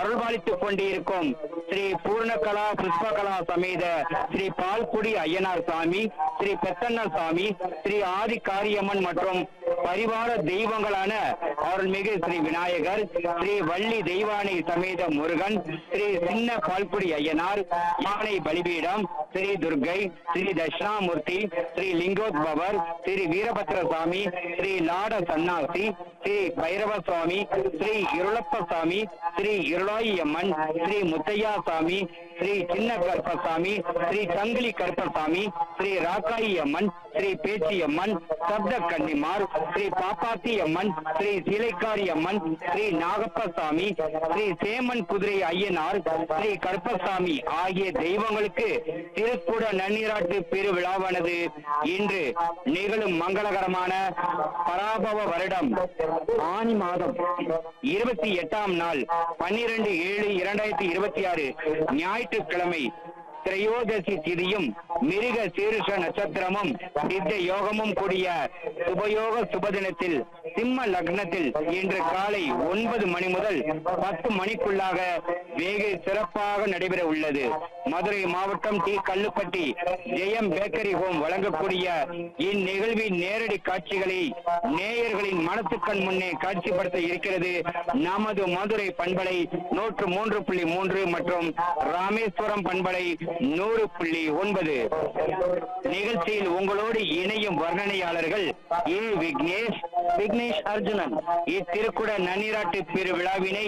அருள்பாலித்துக் கொண்டிருக்கும் ஸ்ரீ பூர்ணகலா புஷ்பகலா சமேத ஸ்ரீ பால்குடி ஐயனார் சாமி ஸ்ரீ பெத்தண்ண சாமி ஸ்ரீ ஆதி காரியம்மன் மற்றும் பரிவார தெய்வங்களான அருள்மிகு ஸ்ரீ விநாயகர் ஸ்ரீ வள்ளி தெய்வானை சமேத முருகன் ஸ்ரீ சின்ன பால்குடி ஐயனார் யானை பலிபீடம் ஸ்ரீ துர்கை ஸ்ரீ தட்சிணாமூர்த்தி ஸ்ரீ லிங்கோத்பவர் ஸ்ரீ வீரபத்ர சாமி ஸ்ரீ லாட சன்னாசி ஸ்ரீ பைரவ சுவாமி ஸ்ரீ இருளப்ப சாமி ஸ்ரீ இருளாயி அம்மன் ஸ்ரீ முத்தையா சாமி ஸ்ரீ சின்ன கருப்பசாமி ஸ்ரீ சங்கிலி கருப்பசாமி ஸ்ரீ ராக்காயி அம்மன் ஸ்ரீ பேச்சி அம்மன் சப்த கன்னிமார் ஸ்ரீ பாப்பாத்தி அம்மன் ஸ்ரீ சீலைக்காரி அம்மன் ஸ்ரீ நாகப்பசாமி ஸ்ரீ சேமன் குதிரை ஐயனார் ஸ்ரீ கருப்பசாமி ஆகிய தெய்வங்களுக்கு திருக்குட நன்னீராட்டு பெருவிழாவானது இன்று நிகழும் மங்களகரமான பராபவ வருடம் ஆனி மாதம் இருபத்தி எட்டாம் நாள் பன்னிரண்டு ஏழு இரண்டாயிரத்தி இருபத்தி ஆறு ஞாயிற்றுக்கிழமை திரையோதசி திதியும் மிருக சீருஷ நட்சத்திரமும் சித்த யோகமும் கூடிய சுபயோக சுபதினத்தில் சிம்ம லக்னத்தில் இன்று காலை ஒன்பது மணி முதல் பத்து மணிக்குள்ளாக வெகு சிறப்பாக நடைபெற உள்ளது மதுரை மாவட்டம் T Kallupatti Jayam bakery home வழங்கக்கூடிய இந்நிகழ்வின் நேரடி காட்சிகளை நேயர்களின் மனத்துக்கண் முன்னே காட்சிப்படுத்த இருக்கிறது நமது மதுரை பண்பலை நூற்று மூன்று புள்ளி மூன்று மற்றும் ராமேஸ்வரம் பண்பலை நூறு புள்ளி ஒன்பது நிகழ்ச்சியில் உங்களோடு இணையும் வர்ணனையாளர்கள் ஏ விக்னேஷ் விக்னேஷ் அர்ஜுனன் இத்திருக்குட நன்னீராட்டு பெருவிழாவினை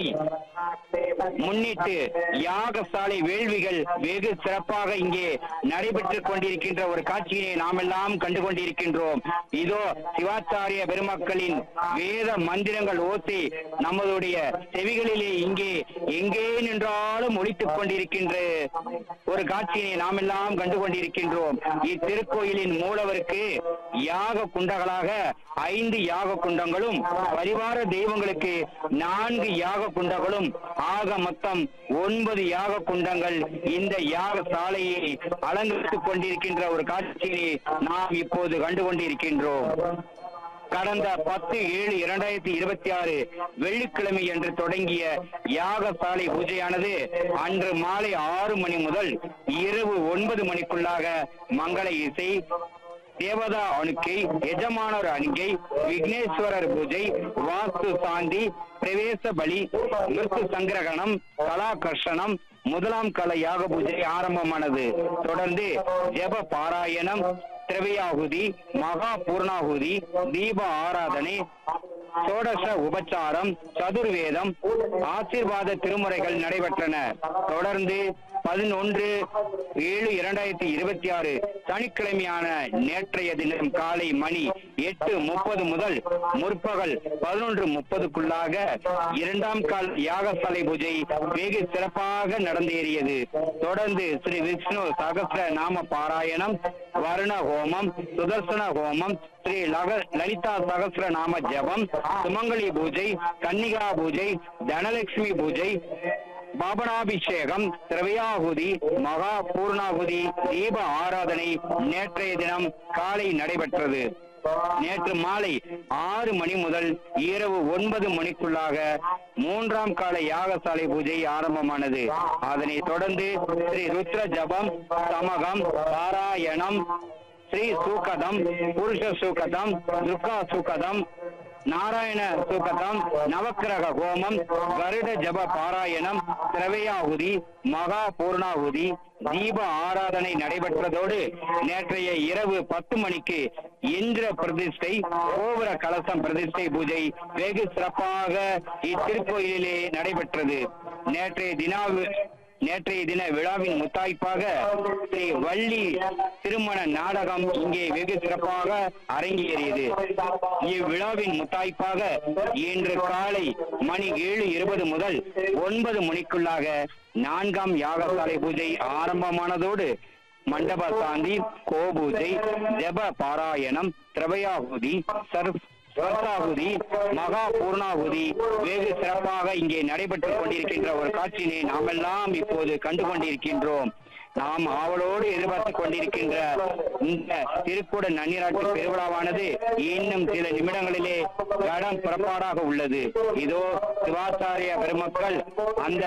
முன்னிட்டு யாகசாலை வேள்விகள் வெகு சிறப்பாக இங்கே நடைபெற்றுக் கொண்டிருக்கின்ற ஒரு காட்சியினை நாமெல்லாம் கண்டு கொண்டிருக்கின்றோம் இதோ சிவாச்சாரிய பெருமக்களின் வேத மந்திரங்கள் ஓசி நமதுடைய செவிகளிலே இங்கே எங்கே நின்றாலும் ஒலித்துக் கொண்டிருக்கின்ற ஒரு காட்சியினை நாமெல்லாம் கண்டு கொண்டிருக்கின்றோம் இத்திருக்கோயிலின் மூலவருக்கு யாக குண்டங்களாக ஐந்து யாக குண்டங்களும் பரிவார தெய்வங்களுக்கு நான்கு யாக குண்டங்களும் ஆக மொத்தம் ஒன்பது யாக குண்டங்கள் இந்த யாக சாலையை அலங்கரித்துக் கொண்டிருக்கின்ற ஒரு காட்சியை நாம் இப்போது கண்டு கொண்டிருக்கின்றோம் கடந்த பத்து ஏழு இரண்டாயிரத்தி இருபத்தி ஆறு வெள்ளிக்கிழமை என்று தொடங்கிய யாகசாலை பூஜையானது அன்று மாலை ஆறு மணி முதல் இரவு ஒன்பது மணிக்குள்ளாக மங்கள இசை தேவதா அணுக்கை எஜமானர் அணுகை விக்னேஸ்வரர் பூஜை வாஸ்து சாந்தி பிரவேச பலி மிருத்து சங்கிரகணம் கலாகர்ஷணம் முதலாம் கல யாக பூஜை ஆரம்பமானது தொடர்ந்து ஜெப பாராயணம் திரவியாகுதி மகா பூர்ணாகுதி தீப ஆராதனை சோடச உபச்சாரம் சதுர்வேதம் ஆசீர்வாத திருமுறைகள் நடைபெற்றன தொடர்ந்து பதினொன்று ஏழு இரண்டாயிரத்தி இருபத்தி ஆறு சனிக்கிழமையான நேற்றைய தினம் காலை மணி எட்டு முப்பது முதல் முற்பகல் பதினொன்று முப்பதுக்குள்ளாக இரண்டாம் கால் யாகசாலை பூஜை வெகு சிறப்பாக நடந்தேறியது தொடர்ந்து ஸ்ரீ விஷ்ணு சகஸ்ர நாம பாராயணம் வருண ஹோமம் சுதர்சன ஹோமம் ஸ்ரீ லக லலிதா சகஸ்ர நாம ஜபம் சுமங்கலி பூஜை கன்னிகா பூஜை தனலட்சுமி பூஜை பாபனாபிஷேகம் திரவியாகுதி மகா பூர்ணாகுதி தீப ஆராதனை நேற்றைய தினம் காலை நடைபெற்றது நேற்று மாலை ஆறு மணி முதல் இரவு ஒன்பது மணிக்குள்ளாக மூன்றாம் கால யாகசாலை பூஜை ஆரம்பமானது அதனைத் தொடர்ந்து ஸ்ரீ ருத்ர ஜபம் சமகம் பாராயணம் ஸ்ரீ சூகதம் புருஷ சூகதம் துர்கா சூகதம் நாராயண சூகதம் நவக்கிரக ஹோமம் கருட ஜப பாராயணம் திரவியாகுதி மகா பூர்ணாகுதி தீப ஆராதனை நடைபெற்றதோடு நேற்றைய இரவு பத்து மணிக்கு இந்திர பிரதிஷ்டை கோபுர கலசம் பிரதிஷ்டை பூஜை வெகு சிறப்பாக இத்திருக்கோயிலிலே நடைபெற்றது நேற்றைய தினாவு நேற்றைய தின விழாவின் முத்தாய்ப்பாக ஸ்ரீ வள்ளி திருமண நாடகம் இங்கே வெகு சிறப்பாக அரங்கேறியது இவ்விழாவின் முத்தாய்ப்பாக இன்று காலை மணி ஏழு இருபது முதல் ஒன்பது மணிக்குள்ளாக நான்காம் யாகசாலை பூஜை ஆரம்பமானதோடு மண்டப சாந்தி கோபூஜை ஜப பாராயணம் திரவயாகுதி சர் ஸ்வர்த்தாகுதி மகா பூர்ணாகுதி வெகு சிறப்பாக இங்கே நடைபெற்றுக் கொண்டிருக்கின்ற ஒரு காட்சியினை நாமெல்லாம் இப்போது கண்டு கொண்டிருக்கின்றோம் நாம் ஆவலோடு எதிர்பார்த்துக் கொண்டிருக்கின்ற இந்த திருக்கூட நன்னீராட்டு பெருவிழாவானது இன்னும் சில நிமிடங்களிலே கடம் புறப்பாடாக உள்ளது இதோ சிவாச்சாரிய பெருமக்கள் அந்த